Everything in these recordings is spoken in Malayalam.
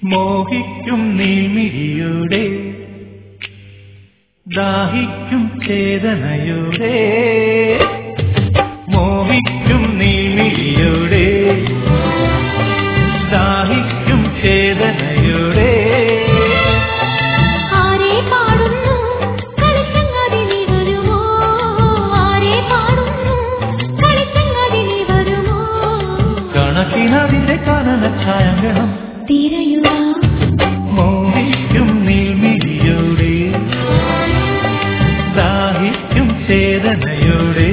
മോഹിക്കും നീമിഴിയുടെ ദാഹിക്കും ചേതനയുടെ മോഹിക്കും നീമിഴിയുടെ ദാഹിക്കും ചേതനയുടെ ആരെ പാടുന്നു കളിച്ചങ്ങാതി നീ വരുമോ ആരെ പാടുന്നു കളിച്ചങ്ങാതി നീ വരുമോ കണക്കിനതിന്റെ കാനന ഛായങ്ങളും തിരയുക മോഹിക്കും നീമിഴിയുടെ ദാഹിക്കും ചേതനയുടെ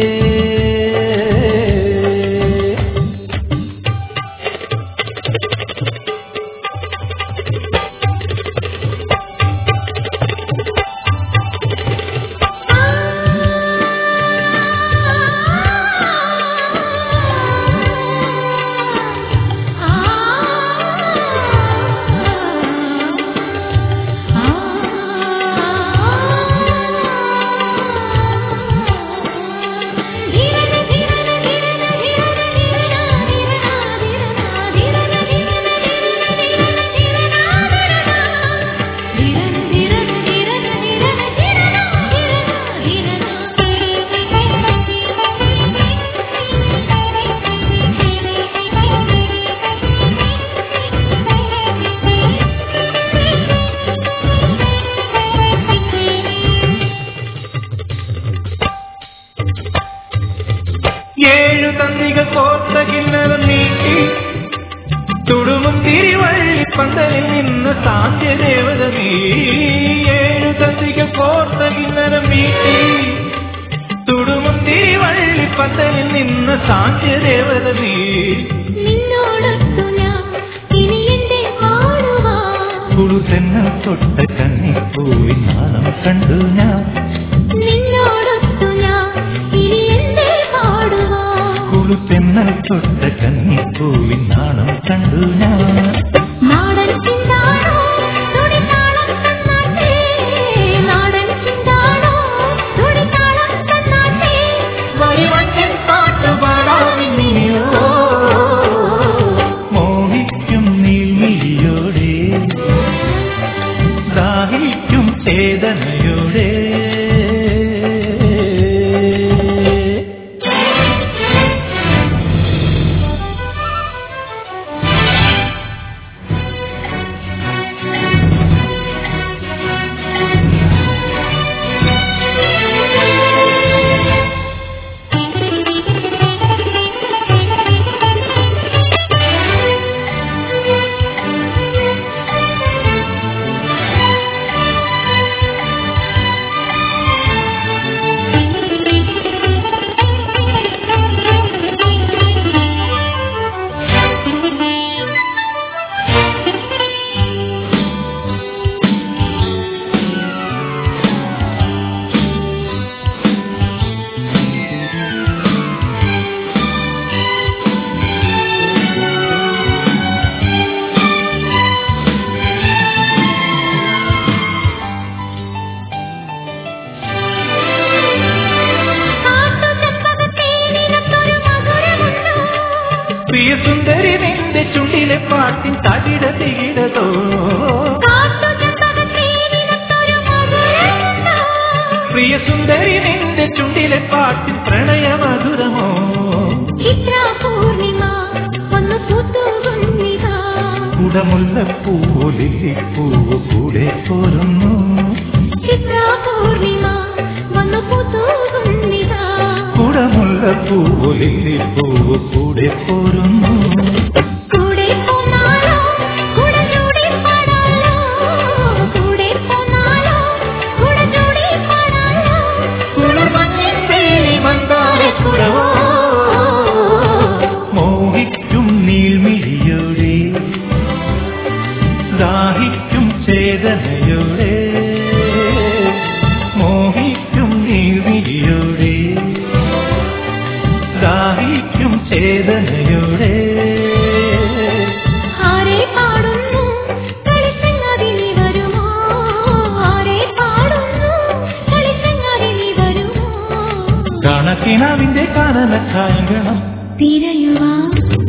ഏഴു തന്നികൾ കോർത്ത കിണ്ണരം നീട്ടി തുടുമും തിരിവള്ളി പന്തലിൽ നിന്ന് സാധ്യദേവത നീ ഏഴു തന്നികൾ കോർത്ത കിണ്ണരം നീട്ടി തുടുമും തിരിവള്ളി പന്തലിൽ നിന്ന് സാധ്യദേവത നീ നിന്നോടൊത്തു ഞാൻ ഇനി എന്റെ പാടുവാ കുളുതെന്ന തൊട്ട കന്നിപ്പൂവിൻ നാണം കണ്ടു ഞാൻ നിന്നോടൊത്തു ഞാൻ ഇനി എന്റെ പാടുവാ കുളുതെന്ന തൊട്ട കന്നിപ്പൂവിൻ നാണം കണ്ടു ഞാൻ നാടൻ ചിന്താണോ തുടിതാളം തന്നാട്ടെ നാടൻ ചിന്താണോ തുടിതാളം തന്നാട്ടെ വരിവഞ്ചൻ പാട്ടുപാടാമിനിയോ മോഹിക്കും നീൽമിഴിയോടെ ദാഹിക്കും ചേതനയോടെ കാട്ടുചെമ്പകത്തേനിനത്തൊരു മധുരമുണ്ടോ പ്രിയസുന്ദരി നിന്റെ ചുണ്ടിലെ പാട്ടിൻ തകിട തികിടതോ കാട്ടുചെമ്പകത്തേനിനത്തൊരു മധുരമുണ്ടോ പ്രിയസുന്ദരി നിന്റെ ചുണ്ടിലെ പാട്ടിൻ പ്രണയമധുരമോ ചിത്രാപൂർണിമ ഒന്ന് പൂത്തുകുന്നിതാ കുടമുല്ലപ്പൂവൊലിപ്പൂവ് കൂടെ പോരുന്നു ചിത്രാപൂർണിമ ഒന്ന് പൂത്തുകുന്നിതാ കുടമുല്ലപ്പൂവൊലിപ്പൂവ് കൂടെ പോരുന്നു കൂടെ പോന്നാലോ കുടചൂടി പാടാലോ കൂടെ പോന്നാലോ കുടചൂടി പാടാലോ കുളിർമഞ്ഞിൻ തേനി മന്ദാരക്കുടവോ മോഹിക്കും നീൽമിഴിയോടെ ദാഹിക്കും ചേതനയോടെ മോഹിക്കും നീൽമിഴിയോടെ ദാഹിക്കും ചേതനയോടെ ആരെ പാടുന്നു കളിച്ചങ്ങാതി നീ വരുമോ ആരെ പാടുന്നു കളിച്ചങ്ങാതി നീ വരുമോ കണക്കിനാവിന്റെ കാനന ഛായങ്ങളും തിരയുവാ